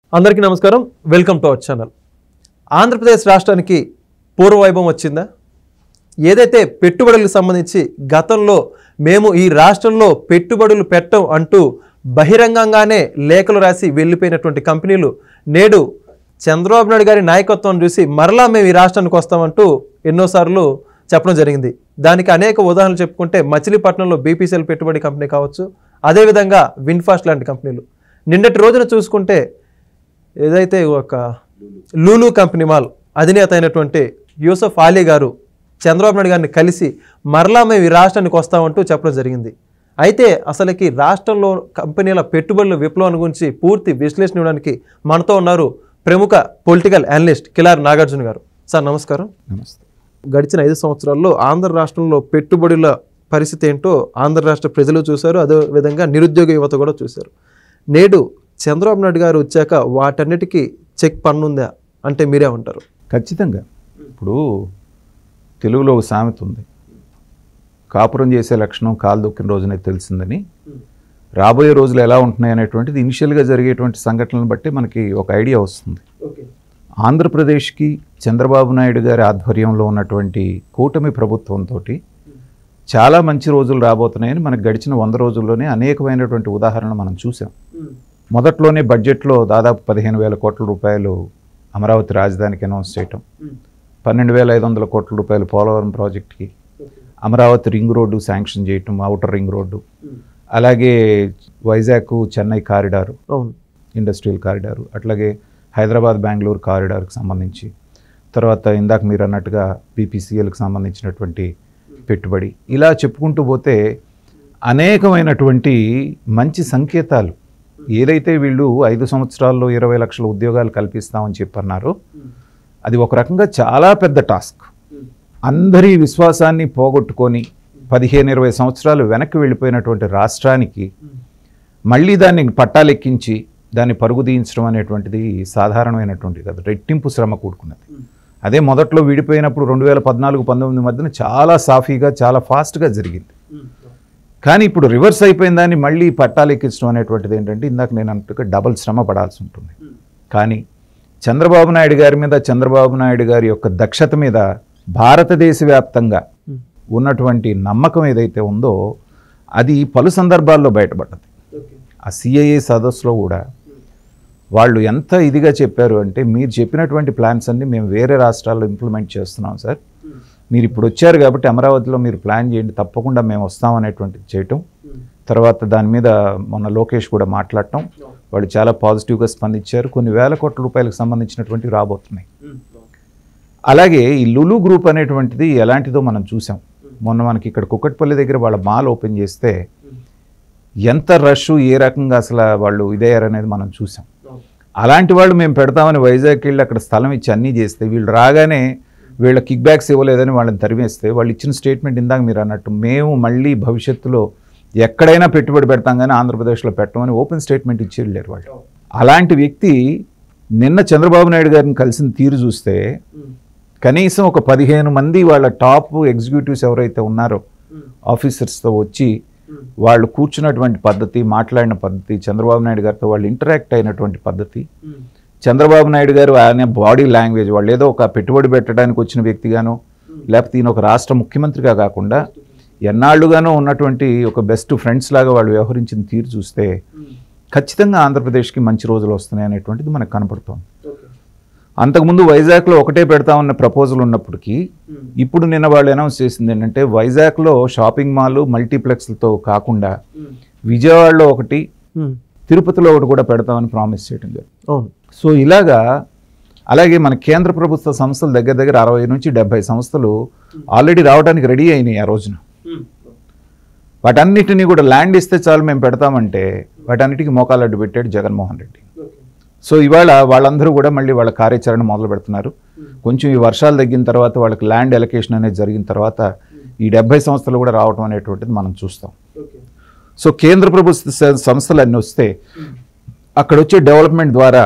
అందరికీ నమస్కారం welcome to our channel Andhra Pradesh రాష్ట్రానికి పూర్వవైభవం వచ్చిందా ఏదైతే పెట్టుబడులకు సంబంధించి గతంలో మేము ఈ రాష్ట్రంలో పెట్టుబడులు పెట్టం అంటూ బహిరంగంగానే లేఖలు రాసి వెళ్ళిపోయినటువంటి కంపెనీలు నేడు చంద్రబాబు నాయుడు గారి నాయకత్వం చూసి మరలా మేము ఈ రాష్ట్రానికి వస్తామంటూ ఎన్నోసార్లు చెప్పడం జరిగింది దానికి అనేక ఉదాహరణలు చెప్పుకుంటే మచిలీపట్నంలో బీపీసీఎల్ పెట్టుబడి కంపెనీ కావచ్చు అదేవిధంగా విన్ఫాస్ట్ లాంటి కంపెనీలు నిన్నటి రోజున చూసుకుంటే ఏదైతే ఒక లూలు కంపెనీ మాల్ అధినేత అయినటువంటి యూసఫ్ ఆలీ గారు చంద్రబాబు నాయుడు గారిని కలిసి మరలా మేము ఈ రాష్ట్రానికి వస్తామంటూ చెప్పడం జరిగింది అయితే అసలుకి రాష్ట్రంలో కంపెనీల పెట్టుబడుల విప్లవం గురించి పూర్తి విశ్లేషణ ఇవ్వడానికి మనతో ఉన్నారు ప్రముఖ పొలిటికల్ అనలిస్ట్ కిలార్ నాగార్జున గారు సార్ నమస్కారం నమస్తే గడిచిన ఐదు సంవత్సరాల్లో ఆంధ్ర రాష్ట్రంలో పెట్టుబడుల పరిస్థితి ఏంటో ఆంధ్ర రాష్ట్ర ప్రజలు చూశారు అదే విధంగా నిరుద్యోగ యువత కూడా చూశారు నేడు చంద్రబాబు నాయుడు గారు వచ్చాక వాటన్నిటికీ చెక్ పన్నుందా అంటే మీరే ఉంటారు ఖచ్చితంగా ఇప్పుడు తెలుగులో ఒక సామెత ఉంది కాపురం చేసే లక్షణం కాలు దొక్కిన రోజునే తెలిసిందని రాబోయే రోజులు ఎలా ఉంటున్నాయి అనేటువంటిది ఇనిషియల్గా జరిగేటువంటి సంఘటనలను బట్టి మనకి ఒక ఐడియా వస్తుంది ఆంధ్రప్రదేశ్కి చంద్రబాబు నాయుడు గారి ఆధ్వర్యంలో ఉన్నటువంటి కూటమి ప్రభుత్వంతో చాలా మంచి రోజులు రాబోతున్నాయని మనకు గడిచిన వంద రోజుల్లోనే అనేకమైనటువంటి ఉదాహరణలు మనం చూసాం మొదట్లోనే బడ్జెట్లో దాదాపు పదిహేను వేల కోట్ల రూపాయలు అమరావతి రాజధానికి అనౌన్స్ చేయటం పన్నెండు వేల ఐదు వందల కోట్ల రూపాయలు పోలవరం ప్రాజెక్ట్కి అమరావతి రింగ్ రోడ్డు శాంక్షన్ చేయటం అవుటర్ రింగ్ రోడ్డు అలాగే వైజాగ్ చెన్నై కారిడారు అవును ఇండస్ట్రియల్ కారిడారు అట్లాగే హైదరాబాద్ బెంగళూరు కారిడార్కి సంబంధించి తర్వాత ఇందాక మీరు అన్నట్టుగా బీపీసీఎల్కి సంబంధించినటువంటి పెట్టుబడి ఇలా చెప్పుకుంటూ పోతే అనేకమైనటువంటి మంచి సంకేతాలు ఏదైతే వీళ్ళు ఐదు సంవత్సరాల్లో ఇరవై లక్షల ఉద్యోగాలు కల్పిస్తామని చెప్పన్నారు అది ఒక రకంగా చాలా పెద్ద టాస్క్ అందరి విశ్వాసాన్ని పోగొట్టుకొని పదిహేను ఇరవై సంవత్సరాలు వెనక్కి వెళ్ళిపోయినటువంటి రాష్ట్రానికి మళ్ళీ దాన్ని పట్టాలెక్కించి దాన్ని పరుగు తీయించడం అనేటువంటిది సాధారణమైనటువంటి కాదు రెట్టింపు శ్రమ కూడుకున్నది అదే మొదట్లో విడిపోయినప్పుడు రెండు వేల పద్నాలుగు పంతొమ్మిది మధ్యన చాలా సాఫీగా చాలా ఫాస్ట్గా జరిగింది కానీ ఇప్పుడు రివర్స్ అయిపోయిన దాన్ని మళ్ళీ పట్టాలు ఎక్కించడం అనేటువంటిది ఏంటంటే ఇందాక నేను అన్నట్టుగా డబల్ శ్రమ పడాల్సి ఉంటుంది కానీ చంద్రబాబు నాయుడు గారి మీద చంద్రబాబు నాయుడు గారి యొక్క దక్షత మీద భారతదేశ వ్యాప్తంగా ఉన్నటువంటి నమ్మకం ఏదైతే ఉందో అది పలు సందర్భాల్లో బయటపడ్డది ఆ సిఐఏ సదస్సులో కూడా వాళ్ళు ఎంత ఇదిగా చెప్పారు అంటే మీరు చెప్పినటువంటి ప్లాన్స్ అన్ని మేము వేరే రాష్ట్రాల్లో ఇంప్లిమెంట్ చేస్తున్నాం సార్ మీరు ఇప్పుడు వచ్చారు కాబట్టి అమరావతిలో మీరు ప్లాన్ చేయండి తప్పకుండా మేము వస్తాం అనేటువంటిది చేయటం తర్వాత దాని మీద మొన్న లోకేష్ కూడా మాట్లాడటం వాళ్ళు చాలా పాజిటివ్గా స్పందించారు కొన్ని వేల కోట్ల రూపాయలకు సంబంధించినటువంటి రాబోతున్నాయి అలాగే ఈ లులు గ్రూప్ అనేటువంటిది ఎలాంటిదో మనం చూసాం మొన్న మనకి ఇక్కడ కుక్కట్పల్లి దగ్గర వాళ్ళ మాల్ ఓపెన్ చేస్తే ఎంత రష్ ఏ రకంగా అసలు వాళ్ళు ఇదయ్యారనేది మనం చూసాం అలాంటి వాళ్ళు మేము పెడతామని వైజాగ్కి వెళ్ళి అక్కడ స్థలం ఇచ్చి అన్నీ చేస్తే వీళ్ళు రాగానే వీళ్ళ కిక్ బ్యాక్స్ ఇవ్వలేదని వాళ్ళని తరిమేస్తే వాళ్ళు ఇచ్చిన స్టేట్మెంట్ ఇందాక మీరు అన్నట్టు మేము మళ్ళీ భవిష్యత్తులో ఎక్కడైనా పెట్టుబడి పెడతాం కానీ ఆంధ్రప్రదేశ్లో పెట్టమని ఓపెన్ స్టేట్మెంట్ ఇచ్చి వెళ్ళారు వాళ్ళు అలాంటి వ్యక్తి నిన్న చంద్రబాబు నాయుడు గారిని కలిసిన తీరు చూస్తే కనీసం ఒక పదిహేను మంది వాళ్ళ టాప్ ఎగ్జిక్యూటివ్స్ ఎవరైతే ఉన్నారో ఆఫీసర్స్తో వచ్చి వాళ్ళు కూర్చున్నటువంటి పద్ధతి మాట్లాడిన పద్ధతి చంద్రబాబు నాయుడు గారితో వాళ్ళు ఇంటరాక్ట్ అయినటువంటి పద్ధతి చంద్రబాబు నాయుడు గారు ఆయన బాడీ లాంగ్వేజ్ వాళ్ళు ఏదో ఒక పెట్టుబడి పెట్టడానికి వచ్చిన వ్యక్తిగాను లేకపోతే ఈయన ఒక రాష్ట్ర ముఖ్యమంత్రిగా కాకుండా ఎన్నాళ్ళుగానో ఉన్నటువంటి ఒక బెస్ట్ ఫ్రెండ్స్ లాగా వాళ్ళు వ్యవహరించిన తీరు చూస్తే ఖచ్చితంగా ఆంధ్రప్రదేశ్కి మంచి రోజులు వస్తున్నాయి అనేటువంటిది మనకు కనపడుతోంది అంతకుముందు వైజాగ్లో ఒకటే పెడతామన్న ప్రపోజల్ ఉన్నప్పటికీ ఇప్పుడు నిన్న వాళ్ళు అనౌన్స్ చేసింది ఏంటంటే వైజాగ్లో షాపింగ్ మాల్ మల్టీప్లెక్స్లతో కాకుండా విజయవాడలో ఒకటి తిరుపతిలో ఒకటి కూడా పెడతామని ప్రామిస్ చేయడం జరిగింది అవును సో ఇలాగా అలాగే మన కేంద్ర ప్రభుత్వ సంస్థలు దగ్గర దగ్గర అరవై నుంచి డెబ్బై సంస్థలు ఆల్రెడీ రావడానికి రెడీ అయినాయి ఆ రోజున వాటన్నిటినీ కూడా ల్యాండ్ ఇస్తే చాలు మేము పెడతామంటే వాటన్నిటికీ మోకాలు అడ్డు పెట్టాడు జగన్మోహన్ రెడ్డి సో ఇవాళ వాళ్ళందరూ కూడా మళ్ళీ వాళ్ళ కార్యాచరణ మొదలు పెడుతున్నారు కొంచెం ఈ వర్షాలు తగ్గిన తర్వాత వాళ్ళకి ల్యాండ్ ఎలకేషన్ అనేది జరిగిన తర్వాత ఈ డెబ్బై సంస్థలు కూడా రావటం అనేటువంటిది మనం చూస్తాం సో కేంద్ర ప్రభుత్వ స- సంస్థలు అన్నీ వస్తే అక్కడ వచ్చే డెవలప్మెంట్ ద్వారా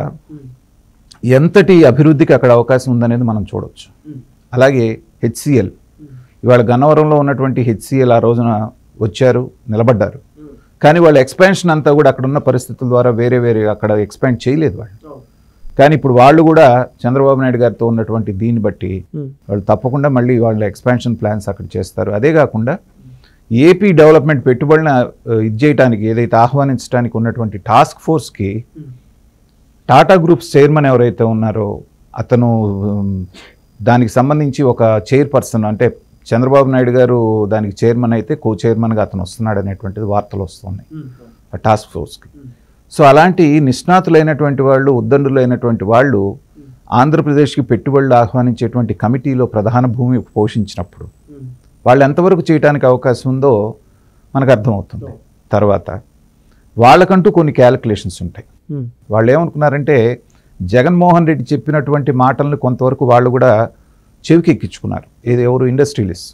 ఎంతటి అభివృద్ధికి అక్కడ అవకాశం ఉందనేది మనం చూడవచ్చు అలాగే హెచ్సిఎల్ ఇవాళ గన్నవరంలో ఉన్నటువంటి హెచ్సిఎల్ ఆ రోజున వచ్చారు నిలబడ్డారు కానీ వాళ్ళ ఎక్స్పాన్షన్ అంతా కూడా అక్కడ ఉన్న పరిస్థితుల ద్వారా వేరే వేరే అక్కడ ఎక్స్పాండ్ చేయలేదు వాళ్ళు కానీ ఇప్పుడు వాళ్ళు కూడా చంద్రబాబు నాయుడు గారితో ఉన్నటువంటి దీన్ని బట్టి ఉమ్, వాళ్ళు తప్పకుండా మళ్ళీ వాళ్ళ ఎక్స్పాన్షన్ ప్లాన్స్ అక్కడ చేస్తారు అదే కాకుండా ఏపీ డెవలప్మెంట్ పెట్టుబడులను ఆ, ఇది చేయడానికి ఏదైతే ఆహ్వానించడానికి ఉన్నటువంటి టాస్క్ ఫోర్స్కి టాటా గ్రూప్స్ చైర్మన్ ఎవరైతే ఉన్నారో అతను ఉమ్, దానికి సంబంధించి ఒక చైర్పర్సన్ అంటే చంద్రబాబు నాయుడు గారు దానికి చైర్మన్ అయితే కో చైర్మన్గా అతను వస్తున్నాడు అనేటువంటిది వార్తలు వస్తున్నాయి ఆ టాస్క్ ఫోర్స్కి సో అలాంటి నిష్ణాతులైనటువంటి వాళ్ళు ఉద్దండులైనటువంటి వాళ్ళు ఆంధ్రప్రదేశ్కి పెట్టుబడులు ఆహ్వానించేటువంటి కమిటీలో ప్రధాన భూమి పోషించినప్పుడు వాళ్ళు ఎంతవరకు చేయడానికి అవకాశం ఉందో మనకు అర్థమవుతుంది తర్వాత వాళ్ళకంటూ కొన్ని క్యాలిక్యులేషన్స్ ఉంటాయి ఉమ్, వాళ్ళు ఏమనుకున్నారంటే జగన్మోహన్ రెడ్డి చెప్పినటువంటి మాటలను కొంతవరకు వాళ్ళు కూడా చెవికెక్కించుకున్నారు ఇది ఎవరు ఇండస్ట్రియలిస్ట్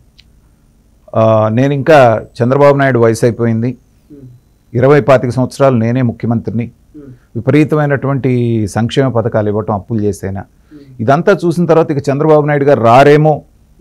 నేను ఇంకా చంద్రబాబు నాయుడు వయసు అయిపోయింది ఇరవై పాతిక సంవత్సరాలు నేనే ముఖ్యమంత్రిని విపరీతమైనటువంటి సంక్షేమ పథకాలు ఇవ్వటం అప్పులు చేసేనా ఇదంతా చూసిన తర్వాత ఇక చంద్రబాబు నాయుడు గారు రారేమో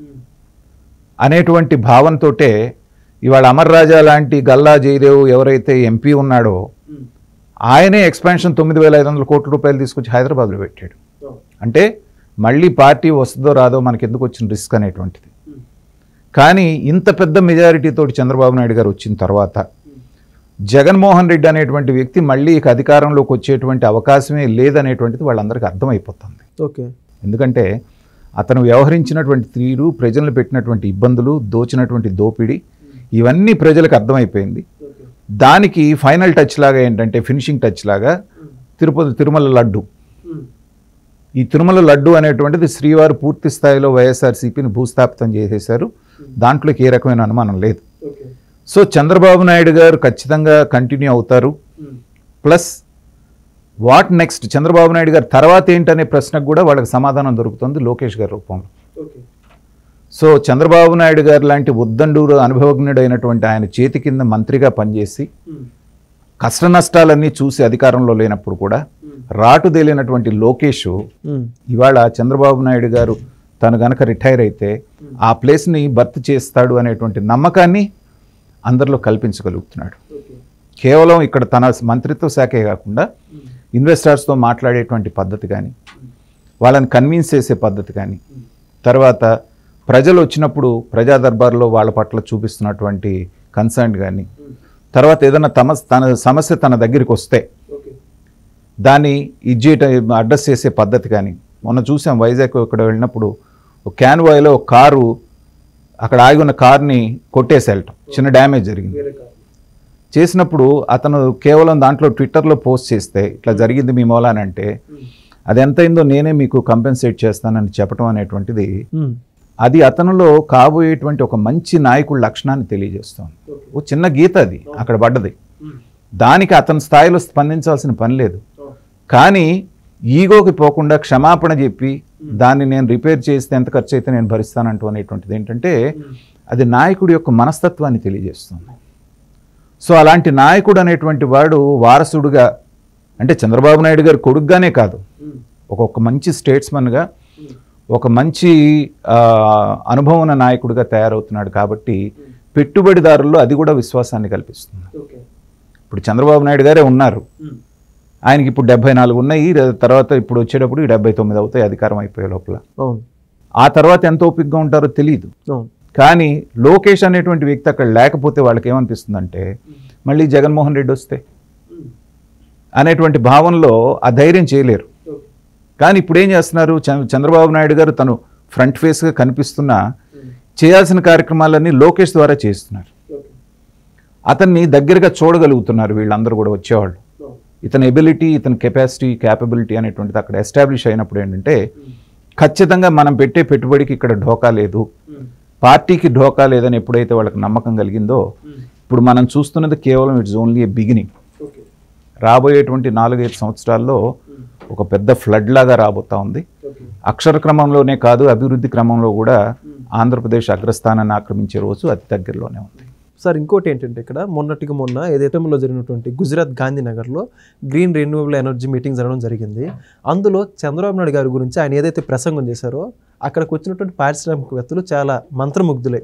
అనేటువంటి భావంతోటే ఇవాళ అమర్ రాజా లాంటి గల్లా జయదేవ్ ఎవరైతే ఎంపీ ఉన్నాడో ఆయనే ఎక్స్పాన్షన్ తొమ్మిది వేల ఐదు వందల కోట్ల రూపాయలు తీసుకొచ్చి హైదరాబాద్లో పెట్టాడు అంటే మళ్ళీ పార్టీ వస్తుందో రాదో మనకి ఎందుకు వచ్చిన రిస్క్ అనేటువంటిది కానీ ఇంత పెద్ద మెజారిటీ తోటి చంద్రబాబు నాయుడు గారు వచ్చిన తర్వాత జగన్మోహన్ రెడ్డి అనేటువంటి వ్యక్తి మళ్ళీ ఇక అధికారంలోకి వచ్చేటువంటి అవకాశమే లేదనేటువంటిది వాళ్ళందరికీ అర్థమైపోతుంది ఓకే ఎందుకంటే అతను వ్యవహరించినటువంటి తీరు ప్రజలను పెట్టినటువంటి ఇబ్బందులు దోచినటువంటి దోపిడీ ఇవన్నీ ప్రజలకు అర్థమైపోయింది దానికి ఫైనల్ టచ్ లాగా ఏంటంటే ఫినిషింగ్ టచ్ లాగా తిరుపతి తిరుమల లడ్డు ఈ తిరుమల లడ్డు అనేటువంటిది శ్రీవారు పూర్తి స్థాయిలో వైఎస్ఆర్సీపీని భూస్థాపితం చేసేశారు దాంట్లోకి ఏ రకమైన అనుమానం లేదు సో చంద్రబాబు నాయుడు గారు ఖచ్చితంగా కంటిన్యూ అవుతారు plus what next Chandrababu Naidu garu తర్వాత ఏంటనే ప్రశ్నకు కూడా వాళ్ళకి సమాధానం దొరుకుతుంది లోకేష్ గారి రూపంలో సో చంద్రబాబు నాయుడు గారు లాంటి ఉద్దండూరు అనుభవజ్ఞుడైనటువంటి ఆయన చేతి కింద మంత్రిగా పనిచేసి కష్ట నష్టాలన్నీ చూసి అధికారంలో లేనప్పుడు కూడా రాటు తేలినటువంటి లోకేష్ ఉమ్, ఇవాళ చంద్రబాబు నాయుడు గారు తను గనక రిటైర్ అయితే ఆ ప్లేస్ని భర్తీ చేస్తాడు అనేటువంటి నమ్మకాన్ని అందరిలో కల్పించగలుగుతున్నాడు కేవలం ఇక్కడ తన మంత్రిత్వ శాఖే కాకుండా ఇన్వెస్టర్స్తో మాట్లాడేటువంటి పద్ధతి కానీ వాళ్ళని కన్విన్స్ చేసే పద్ధతి కానీ తర్వాత ప్రజలు వచ్చినప్పుడు ప్రజా దర్బార్లో వాళ్ళ పట్ల చూపిస్తున్నటువంటి కన్సర్న్ కానీ తర్వాత ఏదైనా తమ తన సమస్య తన దగ్గరికి వస్తే దాన్ని ఇజ్జేట అడ్రస్ చేసే పద్ధతి కానీ మొన్న చూసాం వైజాగ్ ఇక్కడ వెళ్ళినప్పుడు ఒక క్యాన్వాయ్లో ఒక కారు అక్కడ ఆగి ఉన్న కార్ని కొట్టేసి వెళ్ళటం చిన్న డ్యామేజ్ జరిగింది చేసినప్పుడు అతను కేవలం దాంట్లో ట్విట్టర్లో పోస్ట్ చేస్తే ఇట్లా జరిగింది మీ మూలానంటే అది ఎంత అయిందో నేనే మీకు కంపెన్సేట్ చేస్తానని చెప్పడం అనేటువంటిది ఉమ్, అది అతనిలో కాబోయేటువంటి ఒక మంచి నాయకుడి లక్షణాన్ని తెలియజేస్తుంది ఓ చిన్న గీత అది అక్కడ పడ్డది దానికి అతని స్థాయిలో స్పందించాల్సిన పని లేదు కానీ ఈగోకి పోకుండా క్షమాపణ చెప్పి దాన్ని నేను రిపేర్ చేస్తే ఎంత ఖర్చు అయితే నేను భరిస్తానంటూ అనేటువంటిది ఏంటంటే అది నాయకుడి యొక్క మనస్తత్వాన్ని తెలియజేస్తుంది సో అలాంటి నాయకుడు అనేటువంటి వాడు వారసుడుగా అంటే చంద్రబాబు నాయుడు గారి కొడుకుగానే కాదు ఒక ఒక మంచి స్టేట్స్మన్గా ఒక మంచి ఆ, అనుభవం ఉన్న నాయకుడిగా తయారవుతున్నాడు కాబట్టి పెట్టుబడిదారుల్లో అది కూడా విశ్వాసాన్ని కల్పిస్తుంది ఇప్పుడు చంద్రబాబు నాయుడు గారే ఉన్నారు ఆయనకి ఇప్పుడు డెబ్బై నాలుగు ఉన్నాయి ర- తర్వాత ఇప్పుడు వచ్చేటప్పుడు డెబ్బై తొమ్మిది అవుతాయి అధికారం అయిపోయే లోపల అవును ఆ తర్వాత ఎంత ఓపికగా ఉంటారో తెలియదు అవును కానీ లోకేష్ అనేటువంటి వ్యక్తి అక్కడ లేకపోతే వాళ్ళకి ఏమనిపిస్తుందంటే మళ్ళీ జగన్మోహన్ రెడ్డి వస్తే అనేటువంటి భావనలో ఆ ధైర్యం చేయలేరు కానీ ఇప్పుడు ఏం చేస్తున్నారు చంద్ర- చంద్రబాబు నాయుడు గారు తను ఫ్రంట్ ఫేస్గా కనిపిస్తున్నా చేయాల్సిన కార్యక్రమాలన్నీ లోకేష్ ద్వారా చేస్తున్నారు అతన్ని దగ్గరగా చూడగలుగుతున్నారు వీళ్ళందరూ కూడా వచ్చేవాళ్ళు ఇతని ఎబిలిటీ ఇతని కెపాసిటీ క్యాపబిలిటీ అనేటువంటిది అక్కడ ఎస్టాబ్లిష్ అయినప్పుడు ఏంటంటే ఖచ్చితంగా మనం పెట్టే పెట్టుబడికి ఇక్కడ ఢోకా లేదు పార్టీకి ఢోకా లేదని ఎప్పుడైతే వాళ్ళకి నమ్మకం కలిగిందో ఇప్పుడు మనం చూస్తున్నది కేవలం ఇట్స్ ఓన్లీ ఏ బిగినింగ్ రాబోయేటువంటి నాలుగైదు సంవత్సరాల్లో ఒక పెద్ద ఫ్లడ్ లాగా రాబోతా ఉంది అక్షర క్రమంలోనే కాదు అభివృద్ధి క్రమంలో కూడా ఆంధ్రప్రదేశ్ అగ్రస్థానాన్ని ఆక్రమించే రోజు అతి దగ్గరలోనే ఉంది సార్ ఇంకోటి ఏంటంటే ఇక్కడ మొన్నటికి మొన్న ఏదైతే లో జరిగినటువంటి గుజరాత్ గాంధీనగర్లో గ్రీన్ రెన్యూవబుల్ ఎనర్జీ మీటింగ్ జరగడం జరిగింది అందులో చంద్రబాబు నాయుడు గారి గురించి ఆయన ఏదైతే ప్రసంగం చేశారో అక్కడికి వచ్చినటువంటి పారిశ్రామికవేత్తలు చాలా మంత్రముగ్ధులై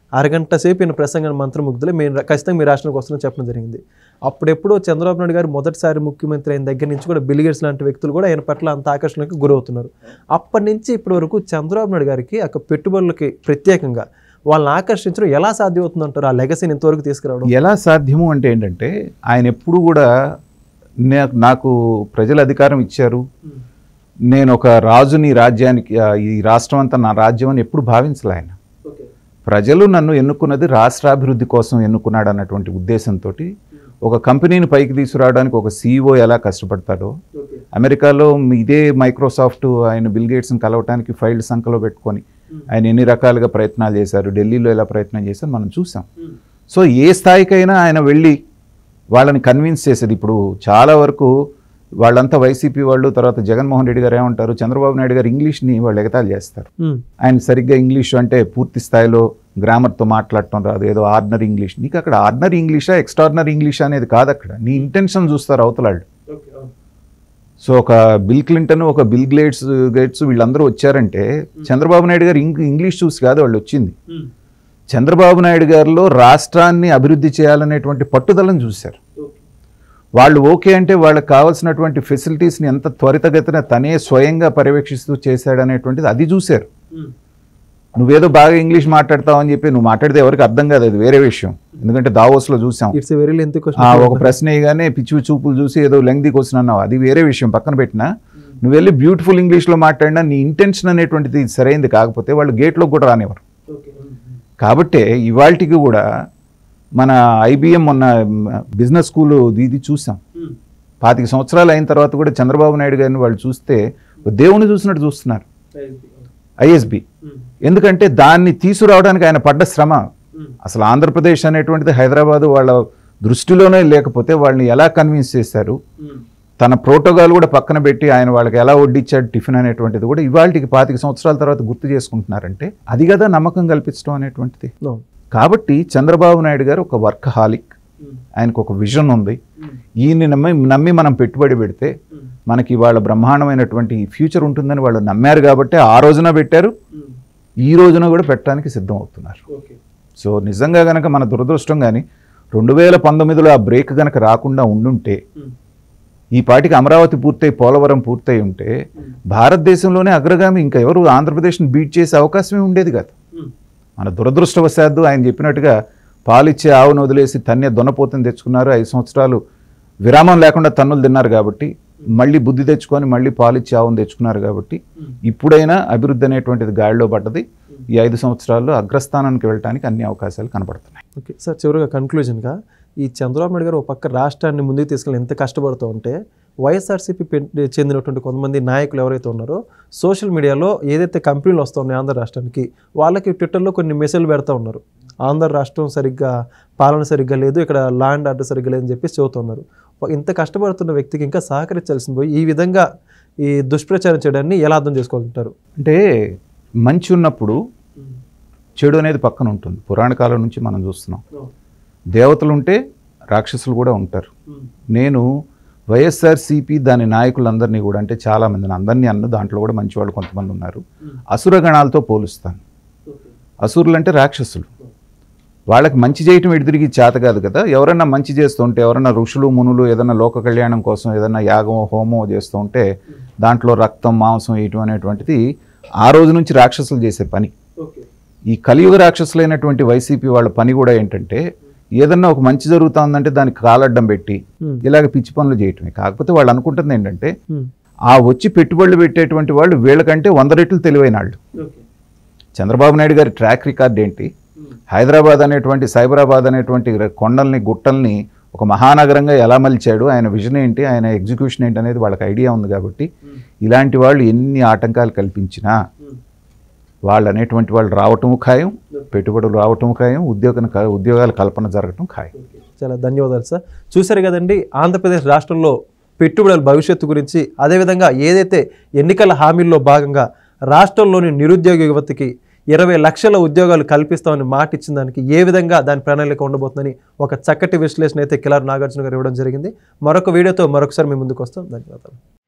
అరగంట సేపు ఈయన ప్రసంగం మంత్రముగ్ధులే మేము రా- ఖచ్చితంగా మీ రాష్ట్రానికి వస్తుందని చెప్పడం జరిగింది అప్పుడెప్పుడో చంద్రబాబు నాయుడు గారు మొదటిసారి ముఖ్యమంత్రి అయిన దగ్గర నుంచి కూడా బిలిగేట్స్ లాంటి వ్యక్తులు కూడా ఆయన పట్ల అంత ఆకర్షణకు గురవుతున్నారు అప్పటి నుంచి ఇప్పటి వరకు చంద్రబాబు నాయుడు గారికి ఆ పెట్టుబడులకి ప్రత్యేకంగా వాళ్ళని ఆకర్షించడం ఎలా సాధ్యమవుతుంది అంటారు ఆ లెగసీని ఇంతవరకు తీసుకురావడం ఎలా సాధ్యము అంటే ఏంటంటే ఆయన ఎప్పుడు కూడా నే- నాకు ప్రజలు అధికారం ఇచ్చారు నేను ఒక రాజుని రాజ్యానికి ఆ, ఈ రాష్ట్రం అంతా నా రాజ్యం అని ఎప్పుడు భావించలే ఆయన ప్రజలు నన్ను ఎన్నుకున్నది రాష్ట్రాభివృద్ధి కోసం ఎన్నుకున్నాడు అన్నటువంటి ఉద్దేశంతో ఒక కంపెనీని పైకి తీసుకురావడానికి ఒక సీఈఓ ఎలా కష్టపడతాడో అమెరికాలో ఇదే మైక్రోసాఫ్ట్ ఆయన బిల్ గేట్స్ని కలవటానికి ఫైల్డ్ సంఖ్యలో పెట్టుకొని ఆయన ఎన్ని రకాలుగా ప్రయత్నాలు చేశారు ఢిల్లీలో ఎలా ప్రయత్నం చేశారు మనం చూసాం సో ఏ స్థాయికైనా ఆయన వెళ్ళి వాళ్ళని కన్విన్స్ చేసేది ఇప్పుడు చాలా వరకు వాళ్ళంతా వైసీపీ వాళ్ళు తర్వాత జగన్మోహన్ రెడ్డి గారు ఏమంటారు చంద్రబాబు నాయుడు గారు ఇంగ్లీష్ని వాళ్ళు ఎగతాళి చేస్తారు ఉమ్, ఆయన సరిగ్గా ఇంగ్లీష్ అంటే పూర్తి స్థాయిలో గ్రామర్తో మాట్లాడటం రాదు ఏదో ఆర్డినరీ ఇంగ్లీష్ నీకు అక్కడ ఆర్డినరీ ఇంగ్లీషా ఎక్స్ట్రాడినరీ ఇంగ్లీష్ అనేది కాదు అక్కడ నీ ఇంటెన్షన్ చూస్తారు అవతలాళ్ళు సో ఒక బిల్ క్లింటన్ ఒక బిల్ గ్లేట్స్ గేట్స్ వీళ్ళందరూ వచ్చారంటే చంద్రబాబు నాయుడు గారు ఇంగ్ ఇంగ్లీష్ చూసి కాదు వాళ్ళు వచ్చింది చంద్రబాబు నాయుడు గారిలో రాష్ట్రాన్ని అభివృద్ధి చేయాలనేటువంటి పట్టుదలను చూశారు వాళ్ళు ఓకే అంటే వాళ్ళకి కావాల్సినటువంటి ఫెసిలిటీస్ని ఎంత త్వరితగతిన తనే స్వయంగా పర్యవేక్షిస్తూ చేశాడనేటువంటిది అది చూశారు నువ్వేదో బాగా ఇంగ్లీష్ మాట్లాడతావు అని చెప్పి నువ్వు మాట్లాడితే ఎవరికి అర్థం కాదు అది వేరే విషయం ఎందుకంటే దావోస్లో చూసాం ఇట్స్ వెరీ లెంత్ ఆ, ఒక ప్రశ్న వేయగానే పిచ్చి పిచ్చి చూపులు చూసి ఏదో లెంగ్ది క్వశ్చన్ అన్నావు అది వేరే విషయం పక్కన పెట్టినా నువ్వు వెళ్ళి బ్యూటిఫుల్ ఇంగ్లీష్లో మాట్లాడినా నీ ఇంటెన్షన్ అనేటువంటిది సరైంది కాకపోతే వాళ్ళు గేట్లో కూడా రానివ్వరు కాబట్టే ఇవాళకి కూడా మన ఐబిఎం మొన్న బిజినెస్ స్కూల్ ఇది చూసాం పాతిక సంవత్సరాలు అయిన తర్వాత కూడా చంద్రబాబు నాయుడు గారిని వాళ్ళు చూస్తే ఒక దేవుని చూసినట్టు చూస్తున్నారు ఐఎస్బి ఎందుకంటే దాన్ని తీసుకురావడానికి ఆయన పడ్డ శ్రమ అసలు ఆంధ్రప్రదేశ్ అనేటువంటిది హైదరాబాద్ వాళ్ళ దృష్టిలోనే లేకపోతే వాళ్ళని ఎలా కన్విన్స్ చేశారు తన ప్రోటోకాల్ కూడా పక్కన పెట్టి ఆయన వాళ్ళకి ఎలా వడ్డిచ్చాడు టిఫిన్ అనేటువంటిది కూడా ఇవాళకి పాతిక సంవత్సరాల తర్వాత గుర్తు చేసుకుంటున్నారంటే అది కదా నమ్మకం కల్పించడం అనేటువంటిది కాబట్టి చంద్రబాబు నాయుడు గారు ఒక వర్కహాలిక్ ఆయనకు ఒక విజన్ ఉంది ఈయన్ని నమ్మి నమ్మి మనం పెట్టుబడి పెడితే మనకి వాళ్ళ బ్రహ్మాండమైనటువంటి ఫ్యూచర్ ఉంటుందని వాళ్ళు నమ్మారు కాబట్టి ఆ రోజున పెట్టారు ఈ రోజున కూడా పెట్టడానికి సిద్ధం అవుతున్నారు సో నిజంగా గనక మన దురదృష్టం కానీ రెండు వేల పంతొమ్మిదిలో ఆ బ్రేక్ గనక రాకుండా ఉండుంటే ఈ పాటికి అమరావతి పూర్తయి పోలవరం పూర్తయి ఉంటే భారతదేశంలోనే అగ్రగామి ఇంకా ఎవరు ఆంధ్రప్రదేశ్ని బీట్ చేసే అవకాశమే ఉండేది కాదు మన దురదృష్టవశాత్తు ఆయన చెప్పినట్టుగా పాలిచ్చే ఆవును వదిలేసి తన్య దొనపోతని తెచ్చుకున్నారు ఐదు సంవత్సరాలు విరామం లేకుండా తన్నులు తిన్నారు కాబట్టి మళ్ళీ బుద్ధి తెచ్చుకొని మళ్ళీ పాలిచ్చే ఆవును తెచ్చుకున్నారు కాబట్టి ఇప్పుడైనా అభివృద్ధి అనేటువంటిది గాడిలో పడ్డది ఈ ఐదు సంవత్సరాల్లో అగ్రస్థానానికి వెళ్ళడానికి అన్ని అవకాశాలు కనబడుతున్నాయి ఓకే సార్ చివరిగా కన్క్లూజన్గా ఈ చంద్రబాబు నాయుడు గారు ఒక పక్క రాష్ట్రాన్ని ముందుకు తీసుకెళ్ళి ఎంత కష్టపడుతూ ఉంటే వైఎస్ఆర్సీపీ పెన్- చెందినటువంటి కొంతమంది నాయకులు ఎవరైతే ఉన్నారో సోషల్ మీడియాలో ఏదైతే కంపెనీలు వస్తూ ఉన్నాయో ఆంధ్ర రాష్ట్రానికి వాళ్ళకి ట్విట్టర్లో కొన్ని మెసేజ్లు పెడతా ఉన్నారు ఆంధ్ర రాష్ట్రం సరిగ్గా పాలన సరిగ్గా లేదు ఇక్కడ ల్యాండ్ ఆర్డర్ సరిగ్గా లేదని చెప్పి చెబుతున్నారు ఒక- ఇంత కష్టపడుతున్న వ్యక్తికి ఇంకా సహకరించాల్సింది పోయి ఈ విధంగా ఈ దుష్ప్రచారం చేయడాన్ని ఎలా అర్థం చేసుకోవాలంటారు అంటే మంచి ఉన్నప్పుడు చెడు అనేది పక్కన ఉంటుంది పురాణ కాలం నుంచి మనం చూస్తున్నాం దేవతలు ఉంటే రాక్షసులు కూడా ఉంటారు నేను వైఎస్ఆర్సీపీ దాని నాయకులందరినీ కూడా అంటే చాలామందిని అందరినీ అన్న దాంట్లో కూడా మంచి వాళ్ళు కొంతమంది ఉన్నారు అసురగణాలతో పోలుస్తాను అసురులు అంటే రాక్షసులు వాళ్ళకి మంచి చేయటం ఎదురికి చేత కాదు కదా ఎవరన్నా మంచి చేస్తుంటే ఎవరన్నా ఋషులు మునులు ఏదైనా లోక కళ్యాణం కోసం ఏదైనా యాగమో హోమో చేస్తూ ఉంటే దాంట్లో రక్తం మాంసం వేయటం అనేటువంటిది ఆ రోజు నుంచి రాక్షసులు చేసే పని ఈ కలియుగ రాక్షసులైనటువంటి వైసీపీ వాళ్ళ పని కూడా ఏంటంటే ఏదన్నా ఒక మంచి జరుగుతా ఉందంటే దానికి కాలడ్డం పెట్టి Hmm. ఇలాగ పిచ్చి పనులు చేయటమే కాకపోతే వాళ్ళు అనుకుంటుంది ఏంటంటే Hmm. ఆ వచ్చి పెట్టుబడులు పెట్టేటువంటి వాళ్ళు వీళ్ళకంటే వంద రెట్లు తెలివైన వాళ్ళు చంద్రబాబు నాయుడు గారి ట్రాక్ రికార్డ్ ఏంటి హైదరాబాద్ అనేటువంటి సైబరాబాద్ అనేటువంటి కొండల్ని గుట్టల్ని ఒక మహానగరంగా ఎలా మలిచాడు ఆయన విజన్ ఏంటి ఆయన ఎగ్జిక్యూషన్ ఏంటి అనేది వాళ్ళకి ఐడియా ఉంది కాబట్టి ఇలాంటి వాళ్ళు ఎన్ని ఆటంకాలు కల్పించినా వాళ్ళు అనేటువంటి వాళ్ళు రావటం ఖాయం పెట్టుబడులు రావటం ఖాయం ఉద్యోగ ఉద్యోగాల కల్పన జరగటం ఖాయం చాలా ధన్యవాదాలు సార్ చూశారు కదండి ఆంధ్రప్రదేశ్ రాష్ట్రంలో పెట్టుబడుల భవిష్యత్తు గురించి అదేవిధంగా ఏదైతే ఎన్నికల హామీల్లో భాగంగా రాష్ట్రంలోని నిరుద్యోగ యువతకి ఇరవై లక్షల ఉద్యోగాలు కల్పిస్తామని మాట ఇచ్చిన దానికి ఏ విధంగా దాని ప్రణాళిక ఉండబోతుందని ఒక చక్కటి విశ్లేషణ అయితే కిలార్ నాగార్జున గారు ఇవ్వడం జరిగింది మరొక వీడియోతో మరొకసారి మీ ముందుకు వస్తాం ధన్యవాదాలు